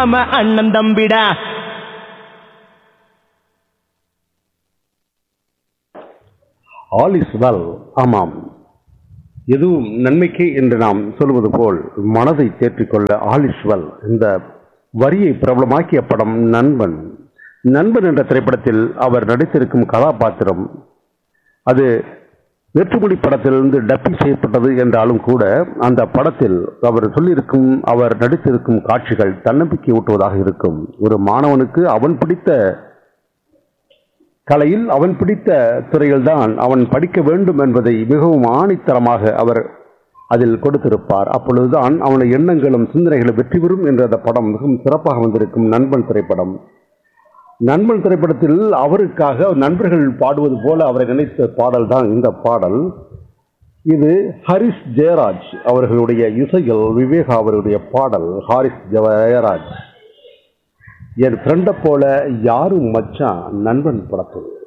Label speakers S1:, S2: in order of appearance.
S1: நாம அண்ணன் தம்பிடா
S2: all is well ஆமாம் எதுவும் நன்மைக்கே என்று நாம் சொல்வது போல் மனதை தேற்றிக்கொள்ள ஆல் இஸ் வெல் இந்த வரியை பிரபலமாக்கிய படம் நண்பன் நண்பன் என்ற திரைப்படத்தில் அவர் நடித்திருக்கும் கதாபாத்திரம் அது வெற்றுமொழி படத்திலிருந்து டப்பிங் செய்யப்பட்டது என்றாலும் கூட அந்த படத்தில் அவர் சொல்லியிருக்கும் அவர் நடித்திருக்கும் காட்சிகள் தன்னம்பிக்கை ஊட்டுவதாக இருக்கும் ஒரு மாணவனுக்கு அவன் பிடித்த கலையில் அவன் பிடித்த துறையில்தான் அவன் படிக்க வேண்டும் என்பதை மிகவும் ஆணித்தரமாக அவர் அதில் கொடுத்திருப்பார் அப்பொழுதுதான் அவனுடைய எண்ணங்களும் சிந்தனைகளும் வெற்றி பெறும் என்ற அந்த படம் மிகவும் சிறப்பாக வந்திருக்கும் நண்பன் திரைப்படம் நண்பன் திரைப்படத்தில் அவருக்காக நண்பர்கள் பாடுவது போல அவரை நினைத்த பாடல் தான் இந்த பாடல் இது ஹரிஷ் ஜெயராஜ் அவர்களுடைய இசையில் விவேகா அவருடைய பாடல் ஹாரிஸ் ஜெயராஜ் என் ஃப்ரெண்டை போல யாரும் மச்சான் நண்பன் படத்தில்